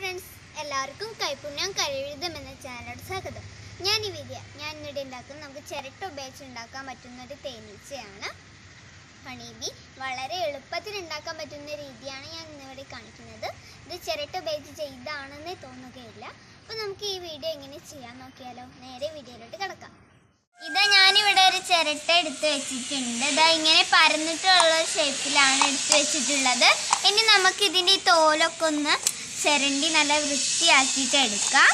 friends എല്ലാവർക്കും കൈപുണ്യം കഴിവിതം എന്ന ചാനലോട് സ്വാഗതം ഞാൻ ഈ വിദ്യ ഞാൻ ഇന്നിടെ ഉണ്ടാക്കുന്നത് നമുക്ക് ചിരട്ട ഉപയോഗിച്ച് ഉണ്ടാക്കാൻ പറ്റുന്ന ഒരു തേനീച്ചയാണ് ഹണീബി വളരെ എളുപ്പത്തിൽ ഉണ്ടാക്കാൻ പറ്റുന്ന രീതിയാണ് ഞാൻ ഇന്നിവിടെ കാണിക്കുന്നത് ഇത് ചിരട്ട ഉപയോഗിച്ച് ചെയ്താണെന്ന് തോന്നുകയില്ല അപ്പോൾ നമുക്ക് ഈ വീഡിയോ എങ്ങനെ ചെയ്യാൻ നോക്കിയാലോ നേരെ വീഡിയോയിലോട്ട് കിടക്കാം ഇതാ ഞാനിവിടെ ഒരു ചിരട്ട എടുത്ത് വെച്ചിട്ടുണ്ട് ഇതാ ഇങ്ങനെ പരന്നിട്ടുള്ള ഷേപ്പിലാണ് എടുത്ത് വെച്ചിട്ടുള്ളത് ഇനി നമുക്ക് ഇതിൻ്റെ ഈ തോലൊക്കെ ഒന്ന് ചിരണ്ടി നല്ല വൃത്തിയാക്കിയിട്ട് എടുക്കാം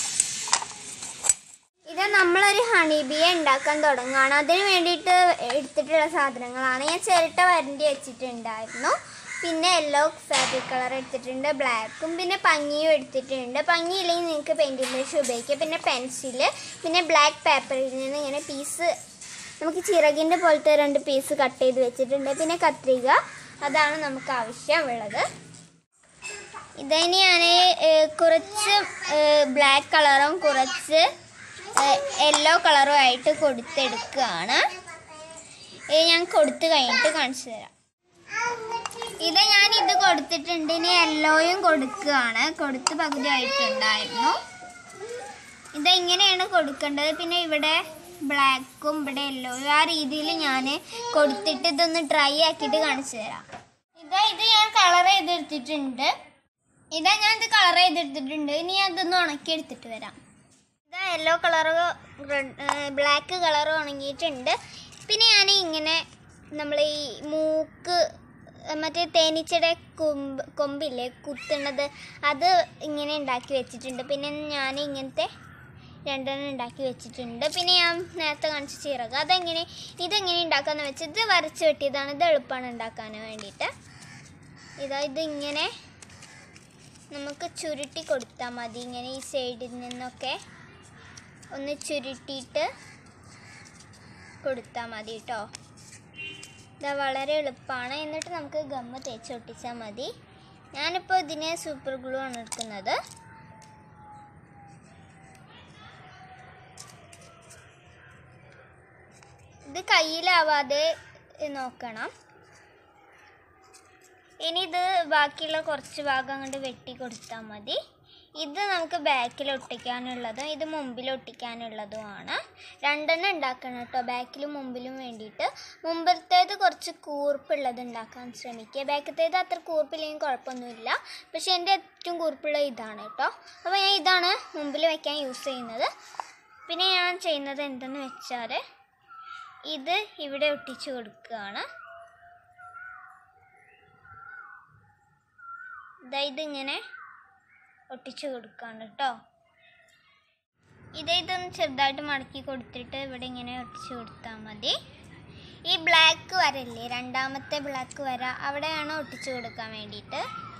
ഇത് നമ്മളൊരു ഹണി ബിയെ ഉണ്ടാക്കാൻ തുടങ്ങുകയാണ് അതിന് വേണ്ടിയിട്ട് എടുത്തിട്ടുള്ള സാധനങ്ങളാണ് ഞാൻ ചിരട്ട വരണ്ടി വെച്ചിട്ടുണ്ടായിരുന്നു പിന്നെ യെല്ലോ ഫാബ്രിക് കളർ എടുത്തിട്ടുണ്ട് ബ്ലാക്കും പിന്നെ പഞ്ഞിയും എടുത്തിട്ടുണ്ട് പഞ്ഞി ഇല്ലെങ്കിൽ നിങ്ങൾക്ക് പെയിൻറ്റിംഗ് ബ്രഷ് ഉപയോഗിക്കാം പിന്നെ പെൻസില് പിന്നെ ബ്ലാക്ക് പേപ്പറിൽ നിന്ന് ഇങ്ങനെ പീസ് നമുക്ക് ചിറകിൻ്റെ പോലത്തെ രണ്ട് പീസ് കട്ട് ചെയ്ത് വെച്ചിട്ടുണ്ട് പിന്നെ കത്രിക അതാണ് നമുക്ക് ആവശ്യമുള്ളത് ഇതിന് ഞാൻ കുറച്ച് ബ്ലാക്ക് കളറും കുറച്ച് യെല്ലോ കളറും ആയിട്ട് കൊടുത്തെടുക്കുകയാണ് ഇത് ഞാൻ കൊടുത്ത് കഴിഞ്ഞിട്ട് കാണിച്ചു തരാം ഇത് ഞാൻ ഇത് കൊടുത്തിട്ടുണ്ട് ഇനി യെല്ലോയും കൊടുക്കുകയാണ് കൊടുത്ത് പകുതി ആയിട്ടുണ്ടായിരുന്നു ഇത് ഇങ്ങനെയാണ് കൊടുക്കേണ്ടത് പിന്നെ ഇവിടെ ബ്ലാക്കും ഇവിടെ യെല്ലോയും ആ രീതിയിൽ ഞാൻ കൊടുത്തിട്ട് ഇതൊന്ന് ഡ്രൈ ആക്കിയിട്ട് കാണിച്ചു തരാം ഇതാ ഇത് ഞാൻ കളർ ചെയ്തെടുത്തിട്ടുണ്ട് ഇതാ ഞാൻ ഇത് കളർ ചെയ്തെടുത്തിട്ടുണ്ട് ഇനി ഞാൻ ഇതൊന്ന് ഉണക്കി എടുത്തിട്ട് വരാം ഇതാ യെല്ലോ കളറ് ബ്ലാക്ക് കളർ ഉണങ്ങിയിട്ടുണ്ട് പിന്നെ ഞാൻ ഇങ്ങനെ നമ്മൾ ഈ മൂക്ക് മറ്റേ തേനീച്ചയുടെ കൊമ്പ് കൊമ്പില്ലേ കുത്തുന്നത് അത് ഇങ്ങനെ ഉണ്ടാക്കി വെച്ചിട്ടുണ്ട് പിന്നെ ഞാൻ ഇങ്ങനത്തെ രണ്ടെണ്ണം ഉണ്ടാക്കി വെച്ചിട്ടുണ്ട് പിന്നെ ഞാൻ നേരത്തെ കാണിച്ച ചിറക് അതെങ്ങനെ ഇതെങ്ങനെ ഉണ്ടാക്കാന്ന് വെച്ചാൽ ഇത് വരച്ച് വെട്ടിയതാണ് ഇത് എളുപ്പമാണ് ഉണ്ടാക്കാൻ വേണ്ടിയിട്ട് ഇതാ ഇതിങ്ങനെ നമുക്ക് ചുരുട്ടി കൊടുത്താൽ മതി ഇങ്ങനെ ഈ സൈഡിൽ നിന്നൊക്കെ ഒന്ന് ചുരുട്ടിയിട്ട് കൊടുത്താൽ മതി കേട്ടോ ഇത് വളരെ എളുപ്പമാണ് എന്നിട്ട് നമുക്ക് ഗമ്മ തേച്ച് ഒട്ടിച്ചാൽ മതി ഞാനിപ്പോൾ ഇതിനെ സൂപ്പർ ഗ്ലൂ ആണ് എടുക്കുന്നത് ഇത് കയ്യിലാവാതെ നോക്കണം ഇനി ഇത് ബാക്കിയുള്ള കുറച്ച് ഭാഗം അങ്ങോട്ട് വെട്ടി കൊടുത്താൽ മതി ഇത് നമുക്ക് ബാക്കിൽ ഒട്ടിക്കാനുള്ളതും ഇത് മുമ്പിൽ ഒട്ടിക്കാനുള്ളതുമാണ് രണ്ടെണ്ണം ഉണ്ടാക്കണം കേട്ടോ ബാക്കിലും മുമ്പിലും വേണ്ടിയിട്ട് മുമ്പിലത്തേത് കുറച്ച് കൂർപ്പുള്ളത് ഉണ്ടാക്കാൻ ശ്രമിക്കുക ബാക്കത്തേത് അത്ര കൂർപ്പില്ലെങ്കിൽ കുഴപ്പമൊന്നുമില്ല പക്ഷെ എൻ്റെ ഏറ്റവും കൂർപ്പുള്ള ഇതാണ് കേട്ടോ അപ്പോൾ ഞാൻ ഇതാണ് മുമ്പിൽ വയ്ക്കാൻ യൂസ് ചെയ്യുന്നത് പിന്നെ ഞാൻ ചെയ്യുന്നത് എന്തെന്ന് വെച്ചാൽ ഇത് ഇവിടെ ഒട്ടിച്ചു കൊടുക്കുകയാണ് ഇതാ ഇതിങ്ങനെ ഒട്ടിച്ചു കൊടുക്കാണ് കേട്ടോ ഇത് ഇതൊന്ന് ചെറുതായിട്ട് മടക്കി കൊടുത്തിട്ട് ഇവിടെ ഇങ്ങനെ ഒട്ടിച്ചു കൊടുത്താൽ മതി ഈ ബ്ലാക്ക് വരല്ലേ രണ്ടാമത്തെ ബ്ലാക്ക് വര അവിടെയാണ് ഒട്ടിച്ചു കൊടുക്കാൻ വേണ്ടിയിട്ട്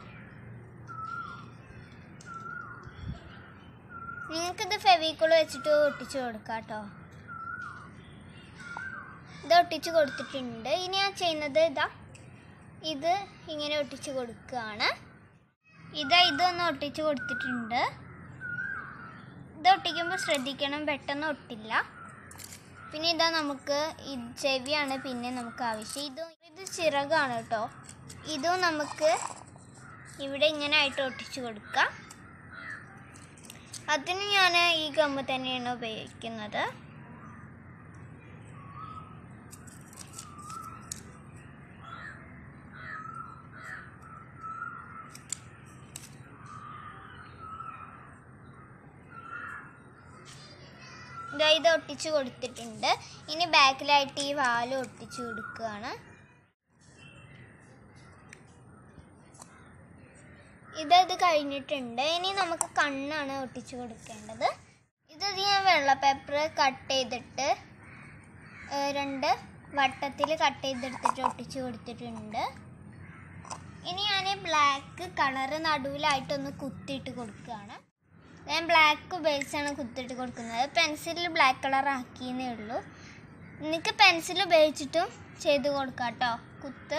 നിങ്ങൾക്കിത് ഫെവിക്കോൾ വെച്ചിട്ട് ഒട്ടിച്ചു കൊടുക്കാം കേട്ടോ ഇത് ഒട്ടിച്ചു കൊടുത്തിട്ടുണ്ട് ഇനി ഞാൻ ചെയ്യുന്നത് ഇതാ ഇത് ഇങ്ങനെ ഒട്ടിച്ചു കൊടുക്കുകയാണ് ഇതാ ഇതൊന്ന് ഒട്ടിച്ചു കൊടുത്തിട്ടുണ്ട് ഇത് ഒട്ടിക്കുമ്പോൾ ശ്രദ്ധിക്കണം പെട്ടെന്ന് ഒട്ടില്ല പിന്നെ ഇതാ നമുക്ക് ഈ ചെവിയാണ് പിന്നെ നമുക്ക് ആവശ്യം ഇത് ഇത് ചിറകാണ് കേട്ടോ ഇതും നമുക്ക് ഇവിടെ ഇങ്ങനെ ആയിട്ട് ഒട്ടിച്ചു കൊടുക്കാം അതിന് ഞാൻ ഈ ഗമ്മ് തന്നെയാണ് ഉപയോഗിക്കുന്നത് ഇതാ ഇത് ഒട്ടിച്ചു കൊടുത്തിട്ടുണ്ട് ഇനി ബാക്കിലായിട്ട് ഈ വാല് ഒട്ടിച്ചു കൊടുക്കുകയാണ് ഇത് ഇത് കഴിഞ്ഞിട്ടുണ്ട് ഇനി നമുക്ക് കണ്ണാണ് ഒട്ടിച്ചു കൊടുക്കേണ്ടത് ഇത് ഞാൻ വെള്ള പേപ്പർ കട്ട് ചെയ്തിട്ട് ഏഹ്, രണ്ട് വട്ടത്തിൽ കട്ട് ചെയ്തെടുത്തിട്ട് ഒട്ടിച്ചു കൊടുത്തിട്ടുണ്ട് ഇനി ഞാൻ ബ്ലാക്ക് കളറ് നടുവിലായിട്ടൊന്ന് കുത്തിയിട്ട് കൊടുക്കുകയാണ് ഞാൻ ബ്ലാക്ക് ഉപയോഗിച്ചാണ് കുത്തിട്ട് കൊടുക്കുന്നത് പെൻസിലിൽ ബ്ലാക്ക് കളർ ആക്കിയെന്നേ ഉള്ളൂ നിങ്ങൾക്ക് പെൻസിൽ ഉപയോഗിച്ചിട്ടും ചെയ്ത് കൊടുക്കാം കേട്ടോ കുത്ത്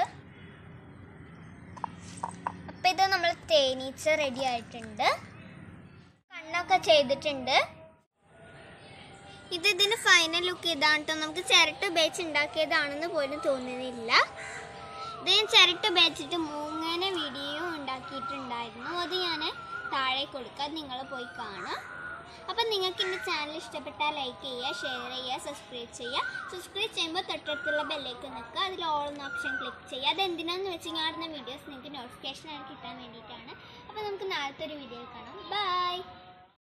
അപ്പം ഇത് നമ്മൾ തേനീച്ച റെഡി ആയിട്ടുണ്ട് കണ്ണൊക്കെ ചെയ്തിട്ടുണ്ട് ഇത് ഇതിന് ഫൈനൽ ലുക്ക് ഇതാണ് കേട്ടോ നമുക്ക് ചിരട്ട ഉപയോഗിച്ച് ഉണ്ടാക്കിയതാണെന്ന് പോലും തോന്നുന്നില്ല ഇത് ഞാൻ ചിരട്ട ഉപയോഗിച്ചിട്ട് മൂങ്ങനെ വീഡിയോ ഉണ്ടാക്കിയിട്ടുണ്ടായിരുന്നു അത് ഞാൻ താഴെ കൊടുക്കുക അത് നിങ്ങൾ പോയി കാണാം അപ്പം നിങ്ങൾക്ക് എൻ്റെ ചാനൽ ഇഷ്ടപ്പെട്ടാൽ ലൈക്ക് ചെയ്യുക ഷെയർ ചെയ്യുക സബ്സ്ക്രൈബ് ചെയ്യുക സബ്സ്ക്രൈബ് ചെയ്യുമ്പോൾ തൊട്ടടുത്തുള്ള ബെല്ലേക്ക് നിൽക്കുക അതിൽ ഓൾ എന്ന ഓപ്ഷൻ ക്ലിക്ക് ചെയ്യുക അത് എന്തിനാന്ന് വെച്ച് കാണുന്ന വീഡിയോസ് നിങ്ങൾക്ക് നോട്ടിഫിക്കേഷൻ ആയി കിട്ടാൻ വേണ്ടിയിട്ടാണ് അപ്പോൾ നമുക്ക് നാളത്തെ ഒരു വീഡിയോയിൽ കാണാം ബൈ